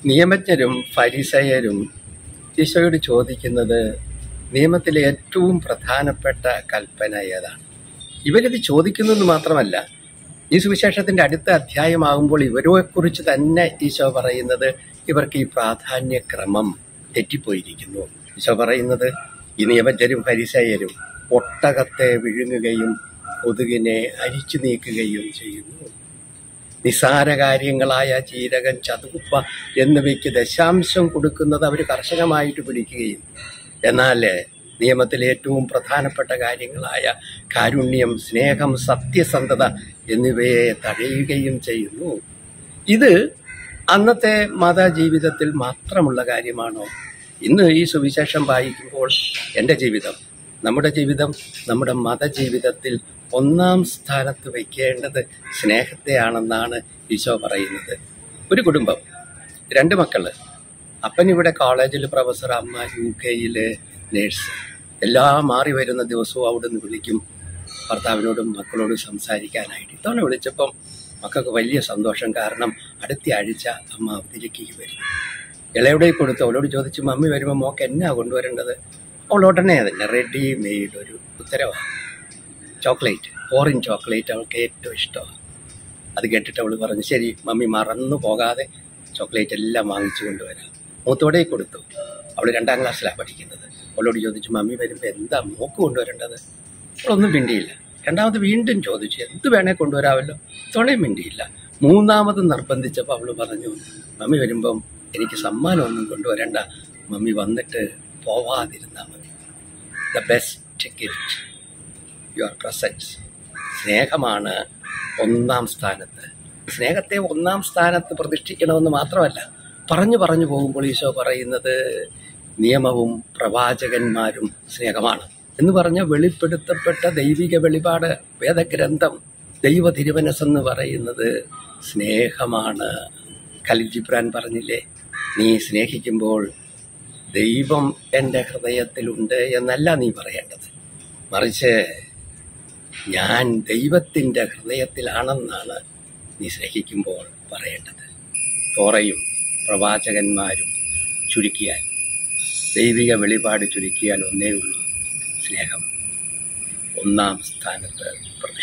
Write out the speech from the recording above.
നിയമജ്ഞരും ഫരിസയരും ഈശോയോട് ചോദിക്കുന്നത് നിയമത്തിലെ ഏറ്റവും പ്രധാനപ്പെട്ട കൽപ്പന ഏതാണ് ഇവരിത് ചോദിക്കുന്നത് മാത്രമല്ല ഈ സുവിശേഷത്തിന്റെ അടുത്ത അധ്യായമാകുമ്പോൾ ഇവരെക്കുറിച്ച് തന്നെ ഈശോ പറയുന്നത് ഇവർക്ക് ഈ പ്രാധാന്യക്രമം തെറ്റിപ്പോയിരിക്കുന്നു ഈശോ പറയുന്നത് ഈ നിയമജ്ഞരും ഫരിസയരും ഒട്ടകത്തെ വിഴുങ്ങുകയും കൊതുകിനെ അരിച്ചു നീക്കുകയും ചെയ്യുന്നു നിസാര കാര്യങ്ങളായ ജീരകം ചതുപ്പ എന്നിവയ്ക്ക് ദശാംശം കൊടുക്കുന്നത് അവർ കർശനമായിട്ട് പിടിക്കുകയും എന്നാൽ നിയമത്തിലെ ഏറ്റവും പ്രധാനപ്പെട്ട കാര്യങ്ങളായ കാരുണ്യം സ്നേഹം സത്യസന്ധത എന്നിവയെ തടയുകയും ചെയ്യുന്നു ഇത് അന്നത്തെ മതജീവിതത്തിൽ മാത്രമുള്ള കാര്യമാണോ ഇന്ന് ഈ സുവിശേഷം വായിക്കുമ്പോൾ എൻ്റെ ജീവിതം നമ്മുടെ ജീവിതം നമ്മുടെ മതജീവിതത്തിൽ ഒന്നാം സ്ഥാനത്ത് വയ്ക്കേണ്ടത് സ്നേഹത്തെയാണെന്നാണ് ഈശോ പറയുന്നത് ഒരു കുടുംബം രണ്ട് മക്കള് അപ്പൻ ഇവിടെ കോളേജിൽ പ്രൊഫസർ അമ്മ യു കെയില് നേഴ്സ് എല്ലാം മാറി വരുന്ന ദിവസവും അവിടെ നിന്ന് വിളിക്കും ഭർത്താവിനോടും മക്കളോടും സംസാരിക്കാനായിട്ട് ഇത്തവണ വിളിച്ചപ്പം മക്കൾക്ക് വലിയ സന്തോഷം കാരണം അടുത്ത ആഴ്ച അമ്മ അവധിലേക്ക് വരും ഇളയുടെ കൊടുത്ത് അവളോട് ചോദിച്ചു മമ്മി വരുമ്പോൾ മോക്ക് എന്നാ കൊണ്ടുവരേണ്ടത് അവൾ ഉടനെ തന്നെ റെഡി മെയ്ഡ് ഒരു ഉത്തരവാണ് ചോക്ലേറ്റ് ഓറഞ്ച് ചോക്ലേറ്റ് അവൾക്ക് ഏറ്റവും ഇഷ്ടമാണ് അത് കേട്ടിട്ട് അവൾ പറഞ്ഞു ശരി മമ്മി മറന്നു പോകാതെ ചോക്ലേറ്റ് എല്ലാം വാങ്ങിച്ചു കൊണ്ടുവരാം മൂത്തോടെ കൊടുത്തു അവൾ രണ്ടാം ക്ലാസ്സിലാണ് പഠിക്കുന്നത് അവളോട് ചോദിച്ചു മമ്മി വരുമ്പോൾ എന്താ മോക്ക് കൊണ്ടുവരേണ്ടത് അവളൊന്നും മിണ്ടിയില്ല രണ്ടാമത് വീണ്ടും ചോദിച്ചു എന്ത് വേണേ കൊണ്ടുവരാമല്ലോ തൊളയും മിണ്ടിയില്ല മൂന്നാമത് നിർബന്ധിച്ചപ്പോൾ അവൾ പറഞ്ഞു മമ്മി വരുമ്പം എനിക്ക് സമ്മാനമൊന്നും കൊണ്ടുവരണ്ട മമ്മി വന്നിട്ട് പോവാതിരുന്നാൽ മതി the best gift your presence സ്നേഹമാണ് ഒന്നാം സ്ഥാനത്ത് സ്നേഹത്തെ ഒന്നാം സ്ഥാനത്ത് പ്രതിഷ്ഠിക്കണമെന്ന് മാത്രമല്ല പറഞ്ഞു പറഞ്ഞു പോകുമ്പോൾ ഈശോ പറയുന്നത് നിയമവും പ്രവാചകന്മാരും സ്നേഹമാണ് എന്ന് പറഞ്ഞ വെളിപ്പെടുത്തപ്പെട്ട ദൈവിക വെളിപാട് വേദഗ്രന്ഥം ദൈവ തിരുവനസ് പറയുന്നത് സ്നേഹമാണ് ഖലീൽ ജിബ്രാൻ പറഞ്ഞില്ലേ നീ സ്നേഹിക്കുമ്പോൾ ദൈവം എൻ്റെ ഹൃദയത്തിലുണ്ട് എന്നല്ല നീ പറയേണ്ടത് മറിച്ച് ഞാൻ ദൈവത്തിൻ്റെ ഹൃദയത്തിലാണെന്നാണ് നീ സ്നേഹിക്കുമ്പോൾ പറയേണ്ടത് തോറയും പ്രവാചകന്മാരും ചുരുക്കിയാൽ ദൈവിക വെളിപാട് ചുരുക്കിയാൽ ഒന്നേ ഉള്ളൂ സ്നേഹം ഒന്നാം സ്ഥാനത്ത്